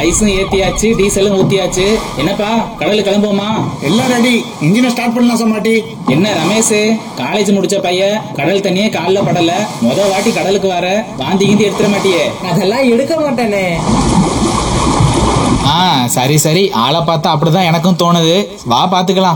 ஐஸும் ஏத்தியாச்சு டீசலும் ஊத்தியாச்சு என்னப்பா கடலுக்கு கிளம்புவோமா எல்லாம் ரெடி இன்ஜினை ஸ்டார்ட் பண்ணலாம் சமாட்டி என்ன ரமேஷ் காலேஜ் முடிச்ச பையன் கடல் தண்ணியே கால்ல படல முத வாட்டி கடலுக்கு வர வாந்தி கிந்தி எடுத்துட மாட்டியே அதெல்லாம் எடுக்க மாட்டேனே ஆ சரி சரி ஆளை பார்த்தா அப்படிதான் எனக்கும் தோணுது வா பாத்துக்கலாம்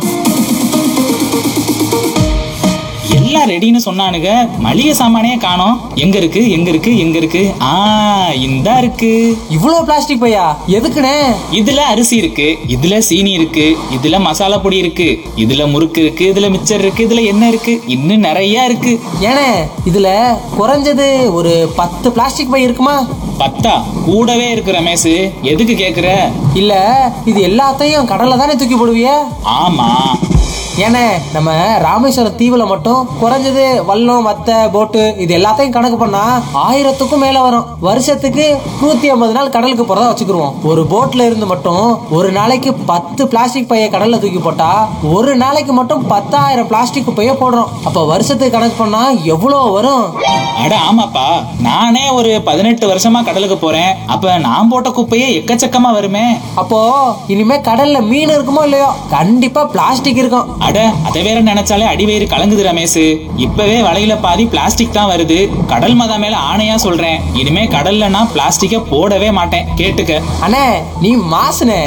எல்லாம் ரெடின்னு சொன்னானுங்க மளிகை சாமானே காணோம் எங்க இருக்கு எங்க இருக்கு எங்க இருக்கு ஆ இந்தா இருக்கு இவ்வளவு பிளாஸ்டிக் பையா எதுக்குண்ணே இதுல அரிசி இருக்கு இதுல சீனி இருக்கு இதுல மசாலா பொடி இருக்கு இதுல முறுக்கு இருக்கு இதுல மிச்சர் இருக்கு இதுல என்ன இருக்கு இன்னும் நிறைய இருக்கு ஏனே இதுல குறைஞ்சது ஒரு பத்து பிளாஸ்டிக் பை இருக்குமா பத்தா கூடவே இருக்கு ரமேஷ் எதுக்கு கேக்குற இல்ல இது எல்லாத்தையும் கடல்ல தானே தூக்கி போடுவிய ஆமா ஏனே நம்ம ராமேஸ்வரம் தீவுல மட்டும் குறைஞ்சது வல்லம் மத்த போட்டு இது எல்லாத்தையும் கணக்கு பண்ணா ஆயிரத்துக்கும் மேல வரும் வருஷத்துக்கு நூத்தி ஐம்பது நாள் கடலுக்கு போறதா வச்சுக்கிருவோம் ஒரு போட்ல இருந்து மட்டும் ஒரு நாளைக்கு பத்து பிளாஸ்டிக் பைய கடல்ல தூக்கி போட்டா ஒரு நாளைக்கு மட்டும் பத்தாயிரம் பிளாஸ்டிக் பைய போடுறோம் அப்ப வருஷத்துக்கு கணக்கு பண்ணா எவ்வளவு வரும் அட ஆமாப்பா நானே ஒரு பதினெட்டு வருஷமா கடலுக்கு போறேன் அப்ப நான் போட்ட குப்பையே எக்கச்சக்கமா வருமே அப்போ இனிமே கடல்ல மீன் இருக்குமோ இல்லையோ கண்டிப்பா பிளாஸ்டிக் இருக்கும் அட அதை வேற நினைச்சாலே அடிவயிறு கலங்குது ரமேஷ் இப்பவே வலையில பாதி பிளாஸ்டிக் தான் வருது கடல் மதா மேல ஆணையா சொல்றேன் இனிமே கடல்ல நான் பிளாஸ்டிக்க போடவே மாட்டேன் கேட்டுக்க அண்ணே நீ மாசுனே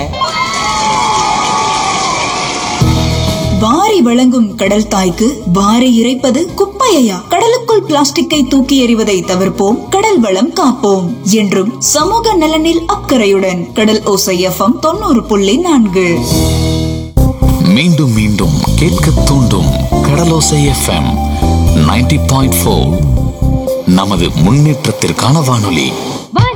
வாரி வழங்கும் கடல் தாய்க்கு வாரி இறைப்பது குப்பையா கடலுக்குள் பிளாஸ்டிக்கை தூக்கி எறிவதை தவிர்ப்போம் கடல் வளம் காப்போம் என்றும் சமூக நலனில் அக்கறையுடன் கடல் ஓசை எஃப்எம் தொண்ணூறு புள்ளி நான்கு மீண்டும் மீண்டும் கேட்க தூண்டும் கடலோசை எஃப்எம் 90.4 பாயிண்ட் நமது முன்னேற்றத்திற்கான வானொலி வா